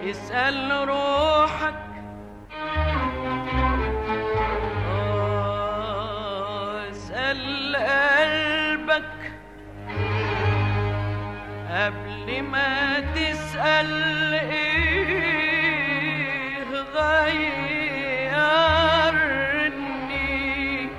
اسأل روحك آه، اسأل قلبك قبل ما تسأل ايه غيرني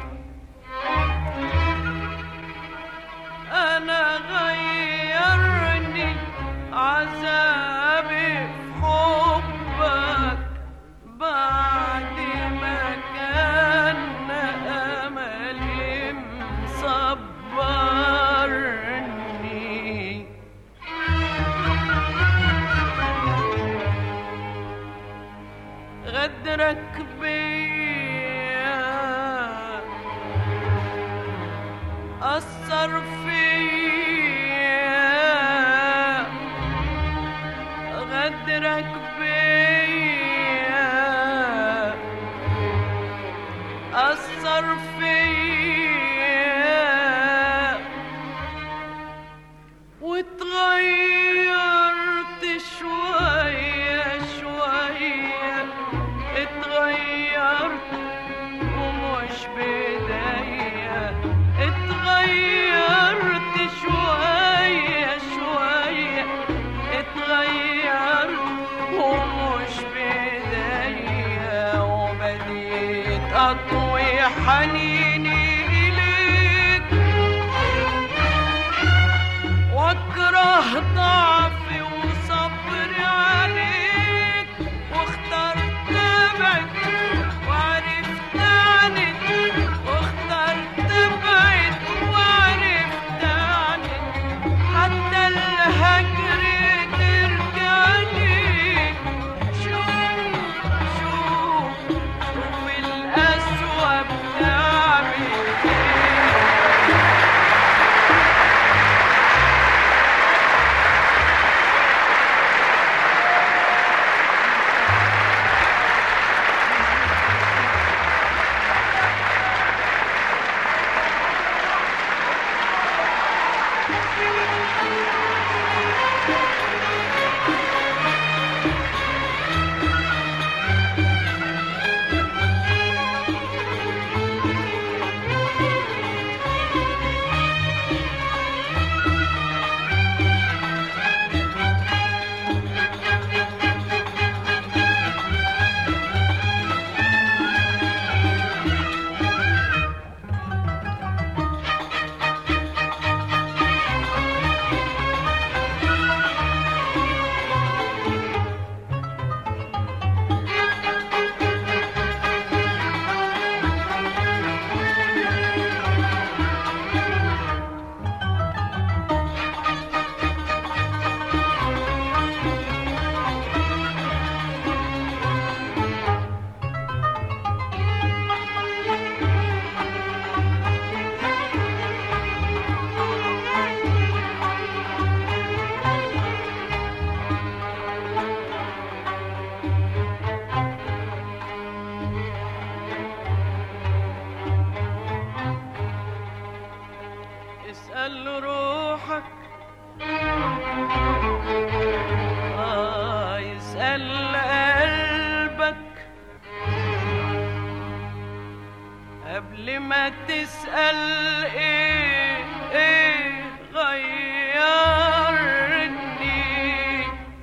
انا غيرني عذابي في حبك بعد ما كان املي مصبرني غدرك بيا أثر فيا غدرك بيا أثر فيا واتغيرت شوية شوية اتغيرت ومش بداية اتغيرت شوية شوية اتغيرت ومش بداية وبديت أطوي حنيني إليك واكره ضعفي وصبري عليك واخترت ابعد وعرفت عنك واخترت ابعد وعرفت عنك حتى الهجر ترجع ليك شوف شوف شوف القسوة بتعمل ايه اسأل روحك آه يسأل قلبك قبل ما تسأل ايه ايه غيرني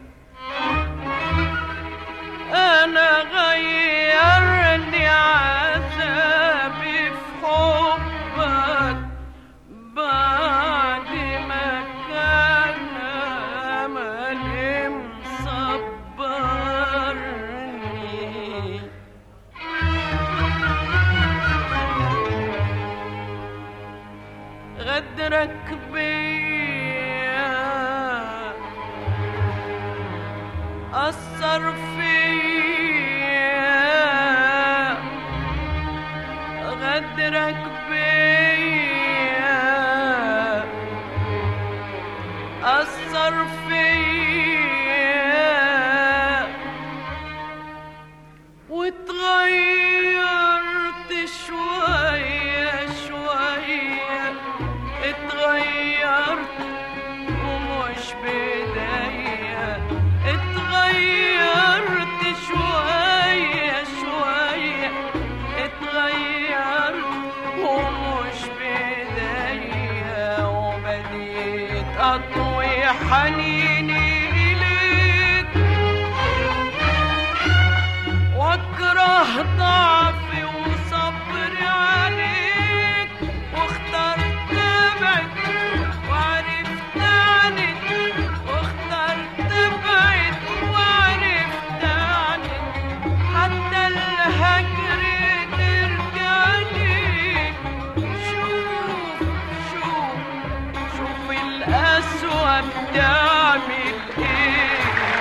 انا غيرني عذابي في حبك بعد ما كان املي مصبرني غدرك بيا أثر فيا غدرك بيا أثر فيا واتغيرت شوية شوية اتغيرت ومش بداية اتغيرت حنيني إليك واكره ضعفي وصبري عليك واخترت ابعد وعرفت عنك واخترت ابعد وعرفت عنك حتى الهجر ترجع لي شوف شوف شوف القسوة بتعمل ايه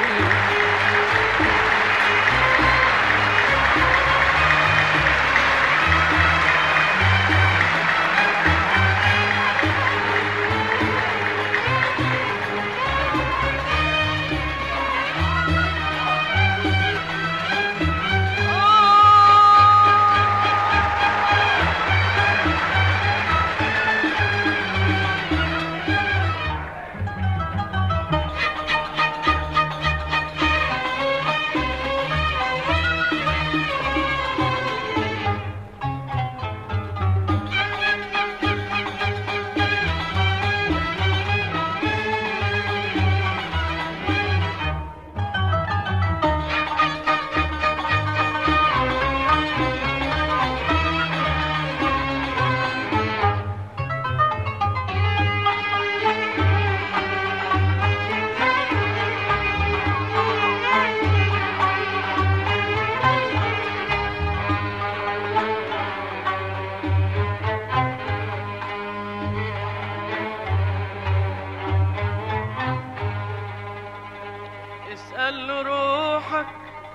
اسأل روحك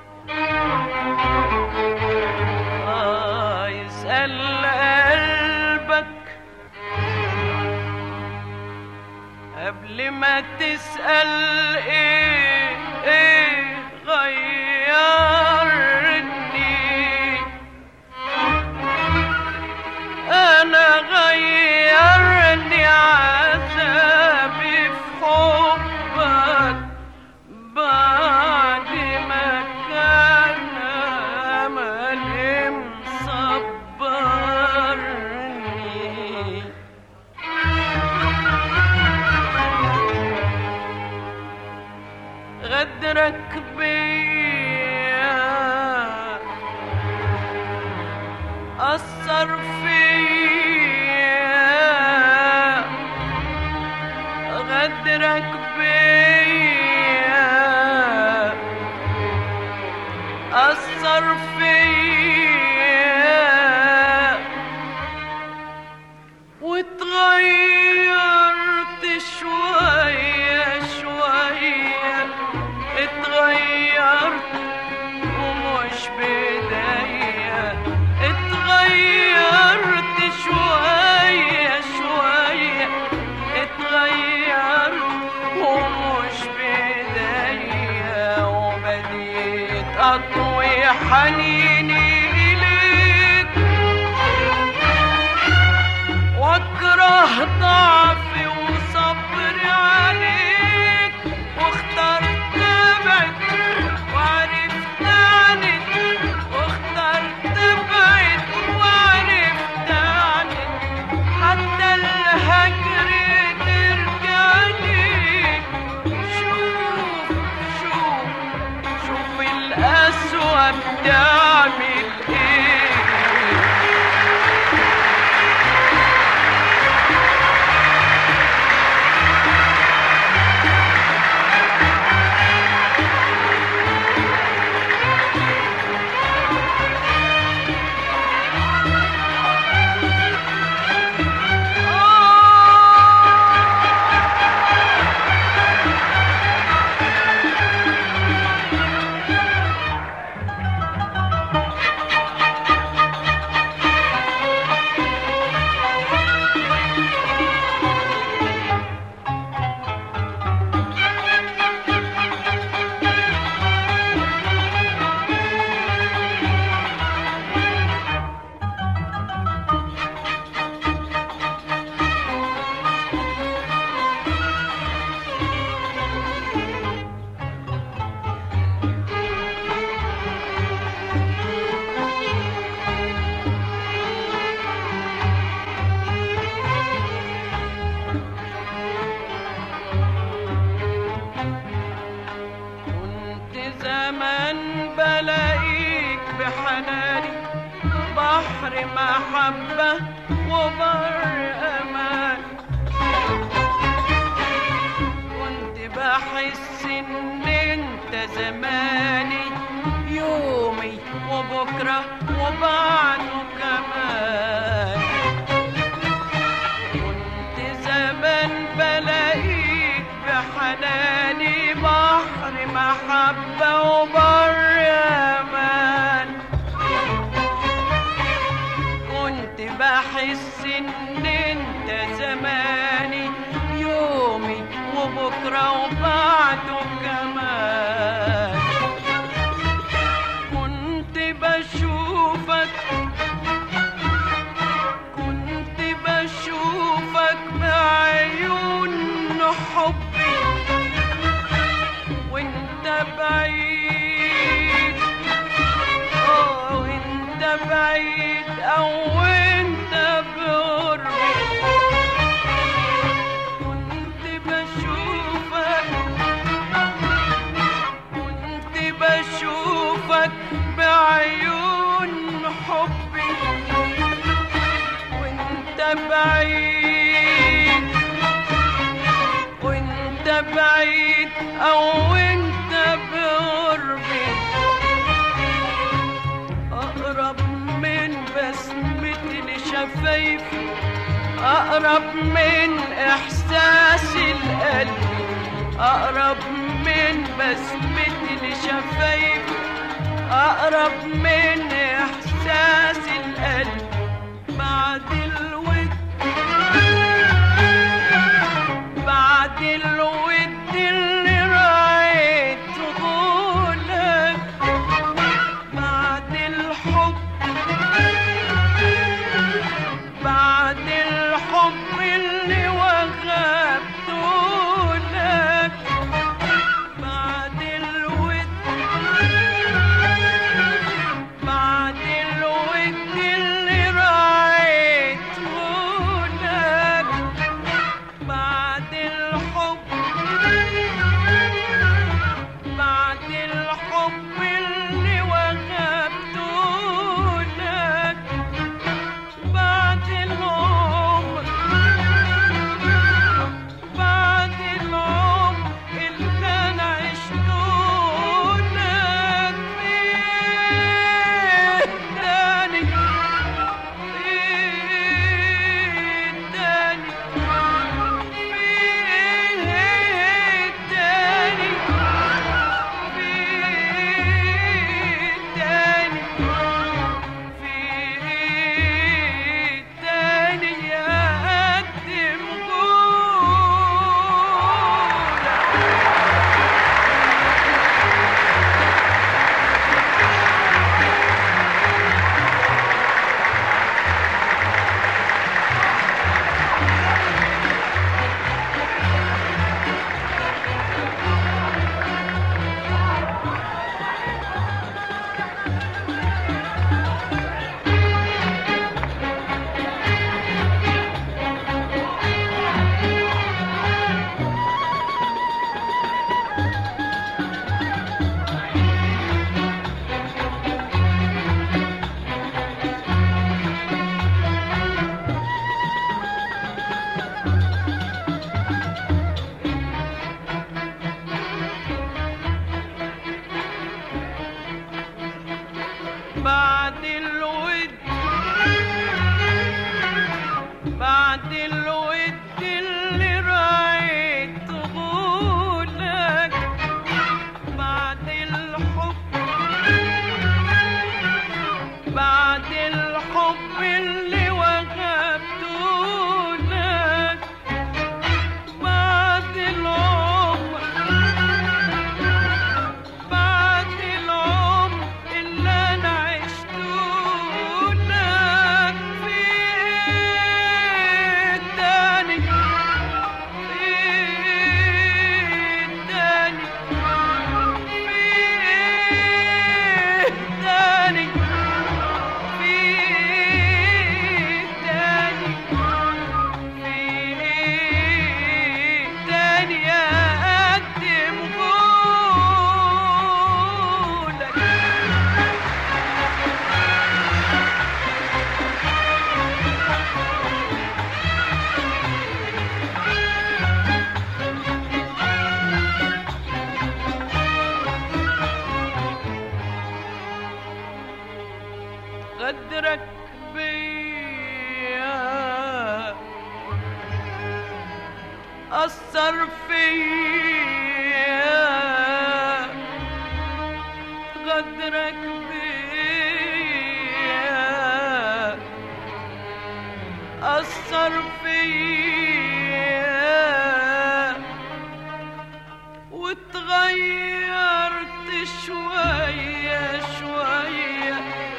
آه يسأل قلبك قبل ما تسأل ايه ايه غيرني انا غيرني عذابي في حبك بعد ما كان املي مصبرني غدرك بيا أثر فيا غدرك بيا أثر فيا واتغيرت شوية شوية اتغيرت ومش بداية اتغيرت شوية شوية اتغيرت ومش بداية وبديت أطوي حنيني إليك واكره ضعفي وصبري عليك واخترت ابعد وعرفت عنك واخترت ابعد وعرفت عنك حتى الهجر ترجع لي شوف شوف شوف القسوة بتعمل ايه زمان بلاقيك بحناني بحر محبة وبر أمان كنت بحس إن أنت زماني يومي وبكرة وبعده كمان كنت زمان بلاقيك بحناني بحر محبة وبر أمان كنت بحس إن أنت زماني يومي وبكرة وبعده كمان كنت بشوفك كنت بشوفك بعيون حبي وانت بعيد اه وانت بعيد او انت بقربي كنت بشوفك كنت بشوفك بعيون حبي وانت بعيد وانت بعيد او انت بقربي اقرب من بسمة لشفايفي اقرب من احساس القلب اقرب من بسمة لشفايفي اقرب من احساس القلب بعد الود بعد الود اللي رايته لك بعد الحب بعد الحب اللي وغبته لك بعد الود بعد الود اللي رايته لك بعد الحب بعد الحب اللي وهبته لك بعد العمر بعد العمر اللي انا عشته لك فيه تاني فيه تاني فيه تاني فيه تاني فيه تاني يقدم جولة بعد الود بعد الود اللي رايته لك بعد الحب بعد الحب اللي وهبته لك بعد العمر بعد العمر اللي انا عشته غدرك بيا أثر فيا واتغيرت شوية شوية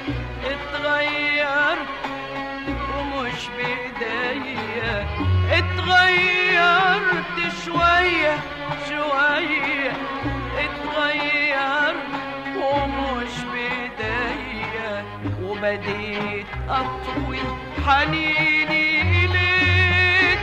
اتغيرت ومش بإيديا اتغيرت شوية شوية اتغيرت ومش بإيديا وبديت أطوي حنيني إليك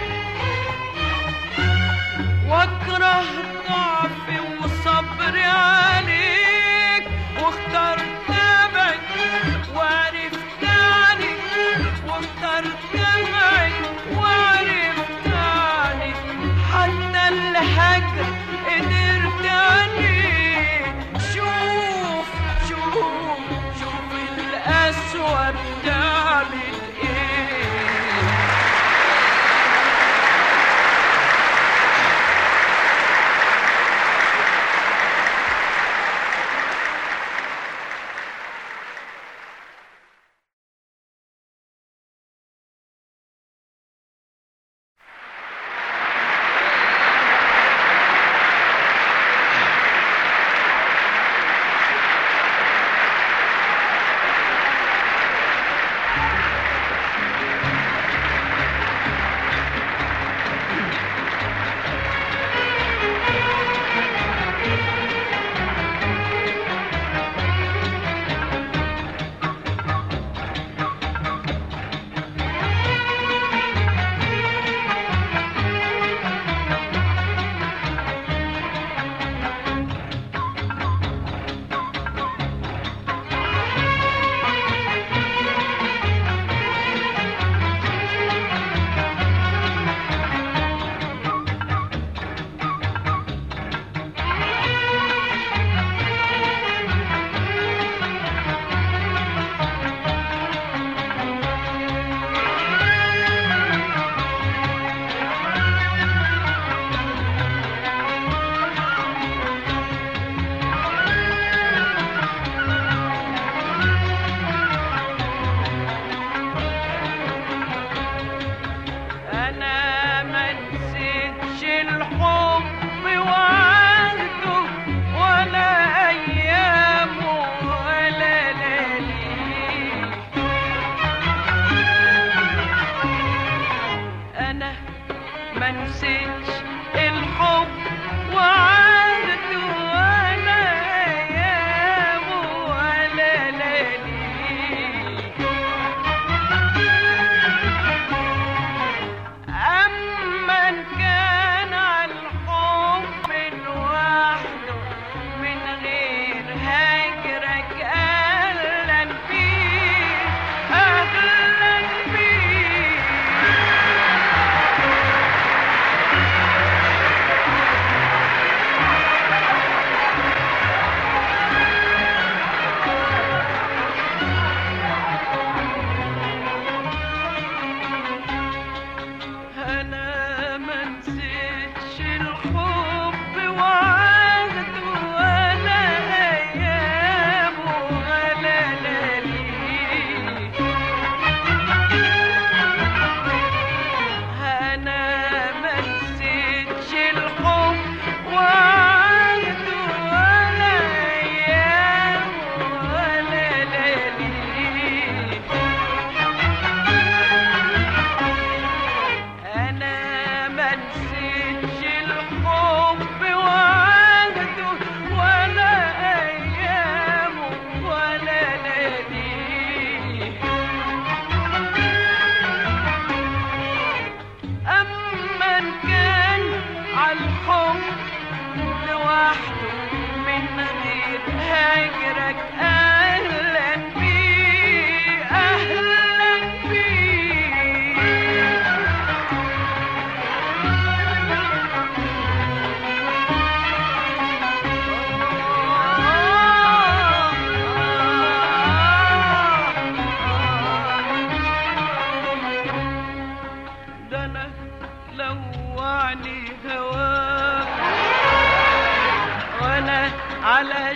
واكره ضعفي وصبري عليك واخترت ابعد وعرفت عنك واخترت ابعد وعرفت عنك حتى الهجر قدرت عليك شوف شوف شوف القسوة بتعمل ايه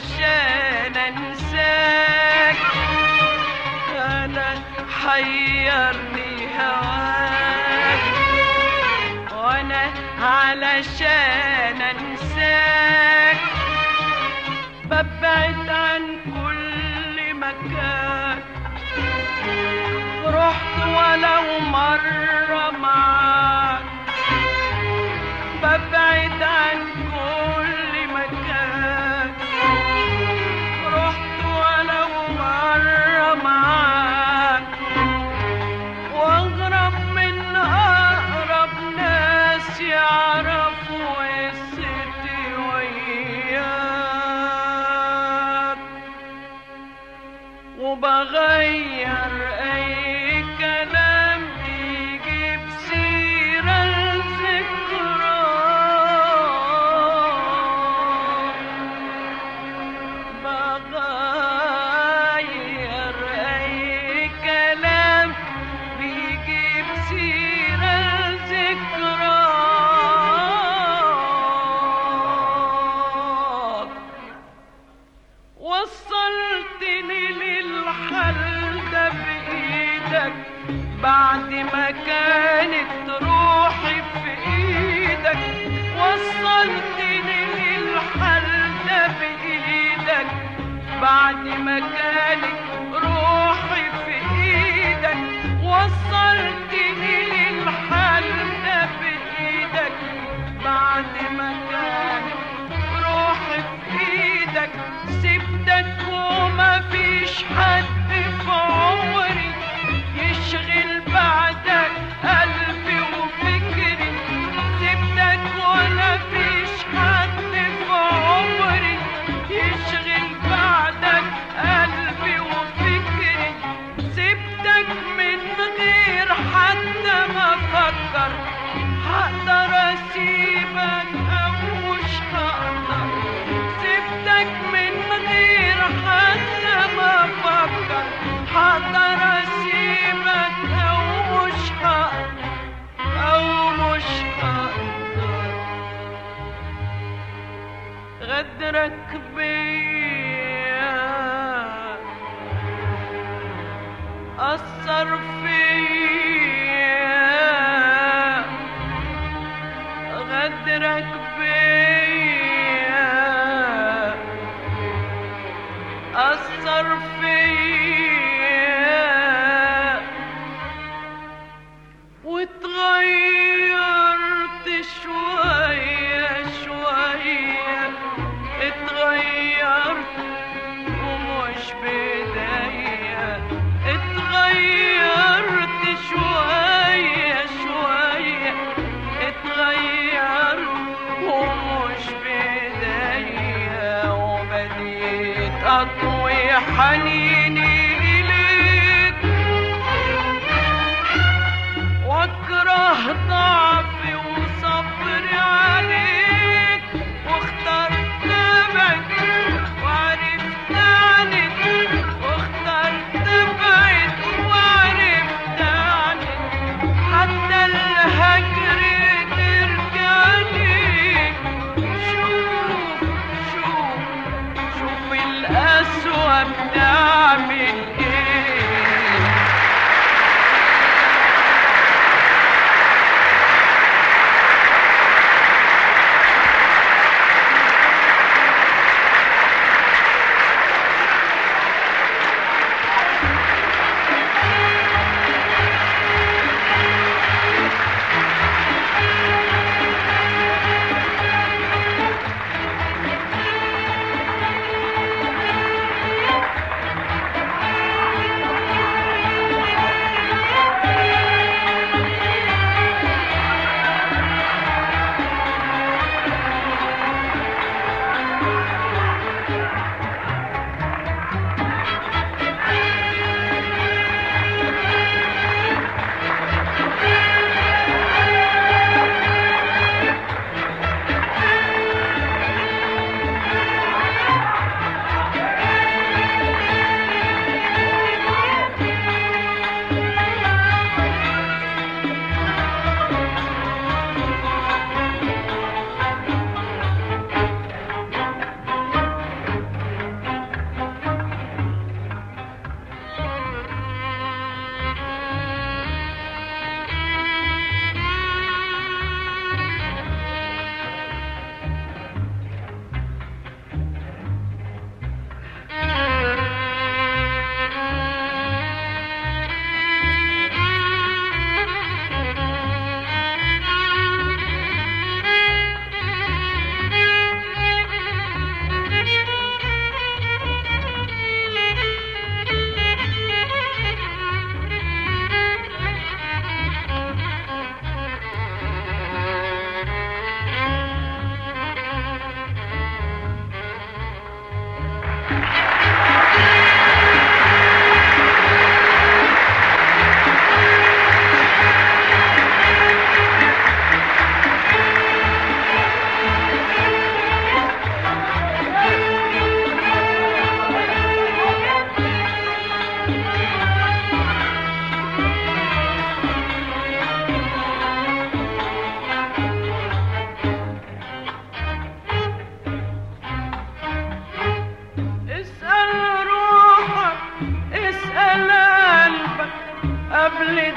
علشان انساك انا حيرني هواك وانا علشان انساك ببعد عن كل مكان رحت ولو مرة معاك ببعد عن كل مكان رحت ولو مرة معاك واغرب من اقرب ناس يعرفوا قصتي وياك وبغير اي كلام يجيب سيرة الذكرى بغير اي كلام بيجيب سيرة الذكرى وصلتني للحل ده بإيدك بعد ما كانت روحي في إيدك وصلتني للحل ده بإيدك بعد ما كانت روحي في إيدك وصلتني للحل ده بإيدك بعد ما كانت روحي في ايدك سبتك وما فيش حد في عمري يشغل بعدك قلبي وفكري سبتك ولا فيش حد في عمري يشغل بعدك قلبي وفكري سبتك من غير حتى ما افكر هقدر اسيبك او مش هقدر سبتك من غير حتى ما افكر هقدر اسيبك او مش هقدر او مش هقدر غدرك بيا أثر فيا غدرك بيا أثر فيا واتغيرت شوية شوية اتغيرت ومش بداية اتغيرت شوية شوية اتغيرت ومش بداية وبديت أطوي حنيني إليك واكره ضعفي وصبري عليك واخترت ابعد وعرفت عنك واخترت ابعد وعرفت عنك حتى الهجر ترجع ليك شوف شوف شوف القسوة بتعمل ايه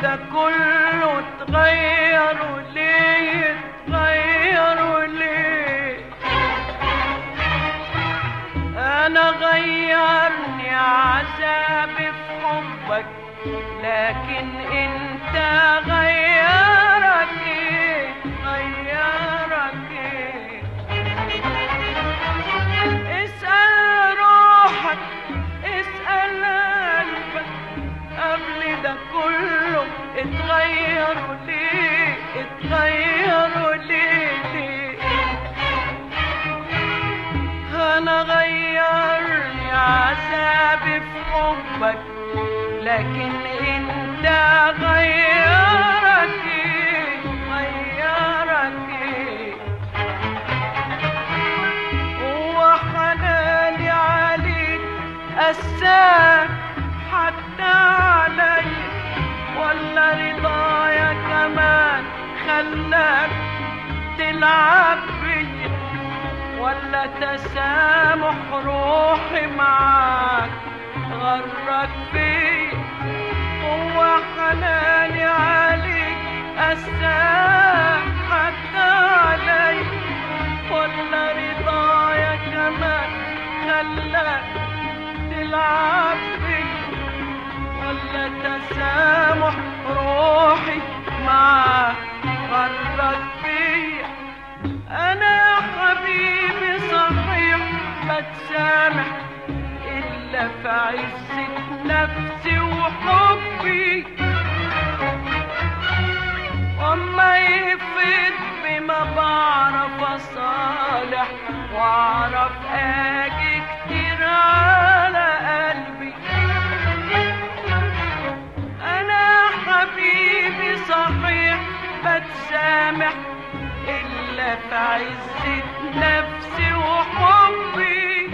ده كله اتغير وليه اتغير وليه انا غيرني عذابي في حبك لكن انت غيرك ايه غيرك ايه اسأل روحك اسأل قلبك قبل ده كله اتغيروا ليه اتغيروا ليه ليه انا غيرني عذابي في حبك لكن انت غيرك ايه غيرك ايه هو حناني عليك قساك حتى علي ولا رضايا كمان خلاك تلعب بيا ولا تسامح روحي معاك غرك بيا هو حناني عليك قساك حتى علي ولا رضايا كمان خلاك تلعب بيا ولا تسامح روحي معاك غرك بيا انا يا حبيبي صحيح بتسامح الا في عزة نفسي وحبي وما يفيد بما بعرف اصالح واعرف اجي كتير على قلبي انا حبيبي صحيح بتسامح الا في عزة نفسي وحبي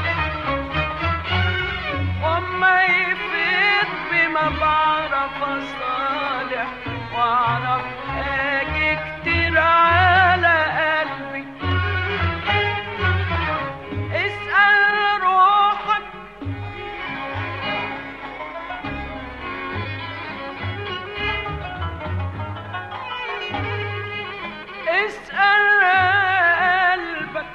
وما يفيد بما بعرف اصالح واعرف اجي كتير على قلبي اسأل روحك اسأل قلبك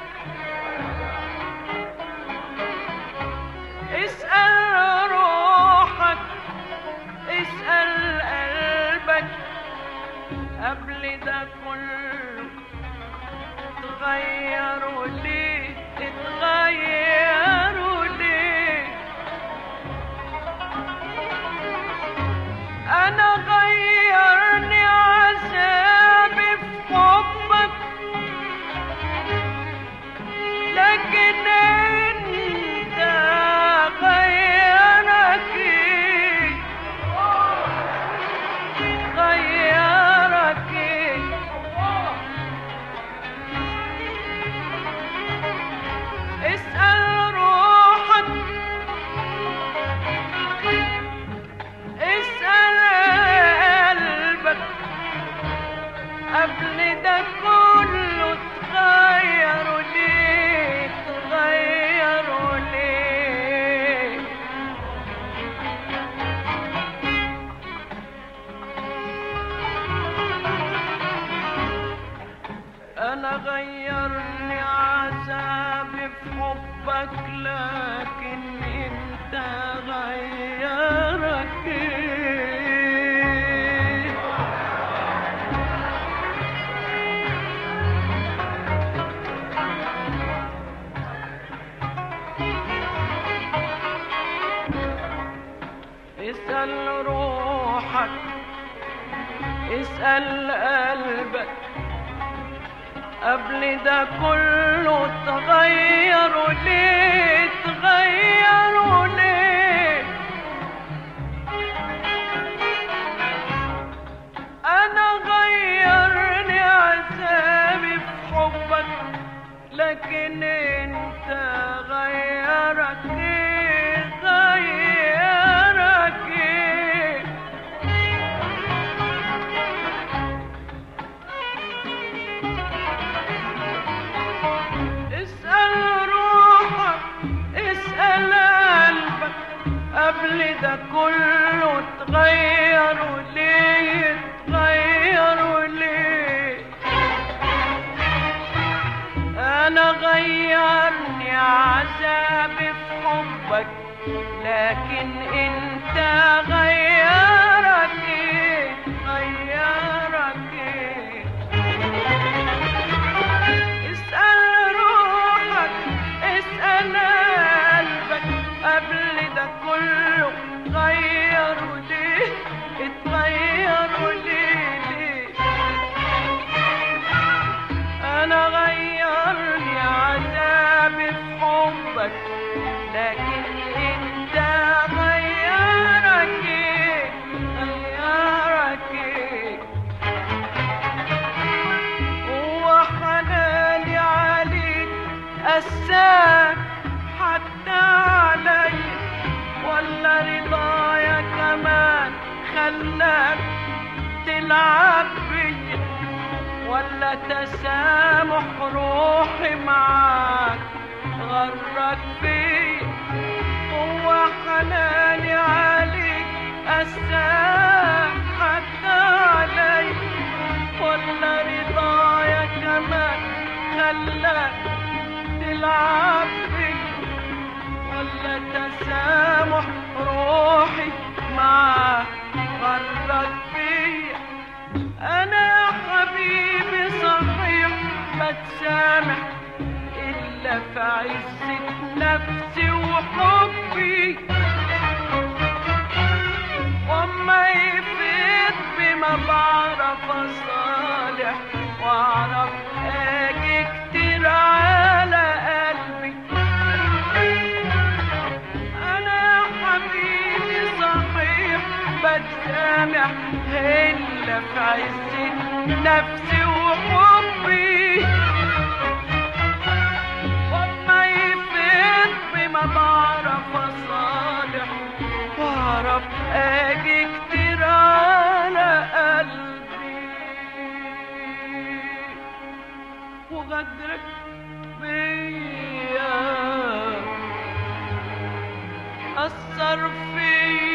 اسأل روحك اسأل قلبك قبل ده كله اتغيروا ليه اتغيروا ليه انا غيرني عذابي في حبك لكن انت غيرك ايه غيرك ايه اسأل روحك اسأل قلبك قبل ده كله اتغيروا ليه اتغيروا ليه انا غيرني عذابي في حبك لكن انت غيرك ايه اسأل روحك اسأل قلبك قبل ده كله اتغيروا ليه اتغيروا ليه انا غيرني عذابي في حبك لكن انت غيرك ايه غيرك ايه اسأل روحك قبل ده كله اتغير وليه اتغير وليه انا غيرني عذابي في حبك لكن انت غيرك ايه غيرك ايه اسأل روحك اسأل قلبك قبل ده كله غيروا ليه اتغيروا ليه ليه انا غيرني عذابي في حبك لكن انت غيرك ايه غيرك ايه هو حناني عليك قساك حتى علي ولا رضايا كمان خلاك تلعب بيا ولا تسامح روحي معاك غرك بيا هو حناني عليك قساك حتى علي ولا رضايا كمان خلاك تلعب بيا ولا تسامح روحي معاك غرك بيا انا يا حبيبي صحيح بتسامح الا في عزة نفسي وحبي وما يفيد بما بعرف اصالح واعرف اجي كتير على قلبي انا يا حبيبي صحيح بتسامح الا في عزة نفسي وحبي وما يفيد بما بعرف اصالح واعرف اجي كتير على قلبي وغدرك بيا أثر فيا